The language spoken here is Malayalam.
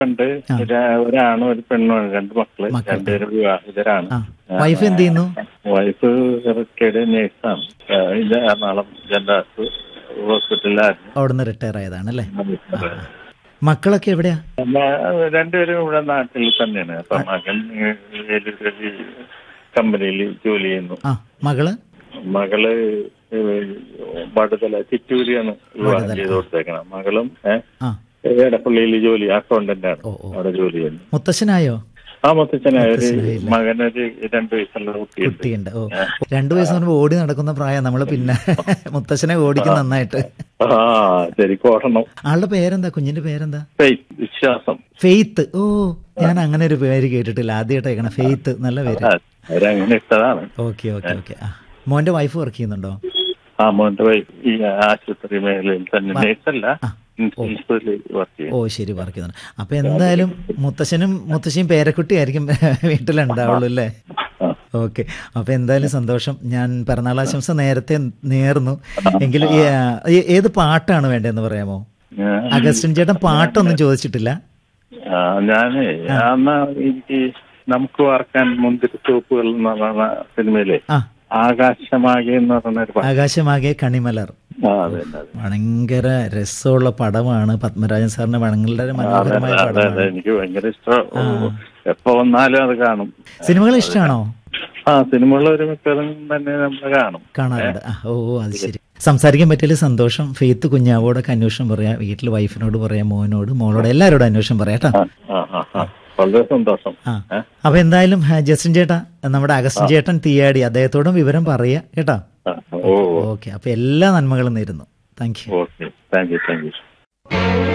ഉണ്ട് ഒരാ- ഒരാണും ഒരു പെണ്ണുമാണ് രണ്ട് മക്കള് രണ്ടുപേരും വിവാഹിതരാണ് ആ വൈഫ് എന്ത് ചെയ്യുന്നു വൈഫ് റിട്ടയർഡ് നേഴ്സാണ് ഇത് എറണാകുളം ജനറാസ് ഹോസ്പിറ്റലിലായിരുന്നു അവിടുന്ന് റിട്ടയർ ആയതാണ് അല്ലേ മക്കളൊക്കെ എവിടെയാ മ- രണ്ടുപേരും ഇവിടെ നാട്ടിൽ തന്നെയാണ് അപ്പൊ മകൻ കമ്പനിയിൽ ജോലി ചെയ്യുന്നു ആ മകള് മകള് വടുതല ചിറ്റൂരിയാണ് വിവാഹം ചെയ്ത് കൊടുത്തേക്കണം മകളും ഏഹ് ആ എടപ്പള്ളിയിൽ ജോലി അക്കൗണ്ടന്റ് ആണ് ഓ, ഓ. അവിടെ ജോലി ചെയ്യുന്നു മുത്തശ്ശനായോ ആ മുത്തച്ഛനായ ഒരു മകനൊരു രണ്ടു വയസ്സുള്ള കുട്ടിയുണ്ട് കുട്ടിയുണ്ട് ഓ രണ്ടു വയസ്സ് പറയുമ്പോൾ ഓടി നടക്കുന്ന പ്രായം നമ്മള് പിന്നെ മുത്തശ്ശനെ ഓടിക്കും നന്നായിട്ട് ആ ശരിക്കും ഓടണം ആളുടെ പേരെന്താ കുഞ്ഞിന്റെ പേരെന്താ ഫെയ്ത്ത്, വിശ്വാസം ഫെയ്ത്ത് ഓ ഞാൻ അങ്ങനെ ഒരു പേര് കേട്ടിട്ടില്ല ആദ്യമായിട്ട് കേൾക്കണം ഫെയ്ത്ത് നല്ല പേര് ആ, അവരങ്ങനെ ഇട്ടതാണ് ഓക്കെ ഓക്കെ ഓക്കെ ആ മോന്റെ വൈഫ് വർക്ക് ചെയ്യുന്നുണ്ടോ ആ മോന്റെ വൈഫ് ഈ ആശുപത്രി മേഖലയിൽ തന്നെ നേഴ്സല്ല ആ. ഇൻഷുറൻസിൽ വർക്ക് ചെയ്യും ഓ ശരി വർക്ക് ചെയ്യുന്നുണ്ട് അപ്പൊ എന്തായാലും മുത്തശ്ശനും മുത്തശ്ശിയും പേരക്കുട്ടിയായിരിക്കും വീട്ടിലുണ്ടാവുള്ളൂ അല്ലേ ആ. ഓക്കെ അപ്പൊ എന്തായാലും സന്തോഷം ഞാൻ പിറന്നാൾ ആശംസ നേരത്തെ നേർന്നു എങ്കിലും ഈ, ആ, ഏ- ഏത് പാട്ടാണ് വേണ്ടതെന്ന് പറയാമോ ഞാൻ- അഗസ്റ്റിൻ ചേട്ടൻ പാട്ടൊന്നും ചോദിച്ചിട്ടില്ല ആ, ഞാന് അന്ന് എനിക്ക് നമുക്ക് വാർക്കാൻ മുന്തിരി തോപ്പുകൾ എന്ന് പറഞ്ഞ സിനിമയിലെ ആ ആകാശമാകെ എന്ന് പറഞ്ഞ ഒരു പാട്ട് ആകാശമാകെ കണിമലർ ആ അതെ അതെ ഭയങ്കര രസമുള്ള പടമാണ് പത്മരാജൻ സാറിന്റെ വളരെ മനോഹരമായ അതെ അതെ പടമാണ് എനിക്ക് ഭയങ്കര ഇഷ്ടം എപ്പോ വന്നാലും അത് കാണും സിനിമകൾ ഇഷ്ടമാണോ ആ സിനിമകൾ ഒരു മിക്കതും തന്നെ നമ്മൾ കാണും കാണാറുണ്ട് ആ, ഓ ഓ, അത് ശരി സംസാരിക്കാൻ പറ്റിയതിൽ സന്തോഷം ഫെയ്ത്ത് കുഞ്ഞാവോടൊക്കെ അന്വേഷണം പറയാം വീട്ടിൽ വൈഫിനോട് പറയാം മോനോട് മോളോട് എല്ലാവരോടും അന്വേഷണം പറയാം കേട്ടോ ആ ആ ആ വളരെ സന്തോഷം ആ ഏ? അപ്പൊ എന്തായാലും ആ, ജസ്റ്റിൻ ചേട്ടാ നമ്മുടെ അഗസ്റ്റിൻ ചേട്ടൻ തീയാടി അദ്ദേഹത്തോടും വിവരം പറയാ കേട്ടോ ആ, ഓ ഓക്കെ അപ്പൊ എല്ലാ നന്മകളും നേരുന്നു thank you okay thank you thank U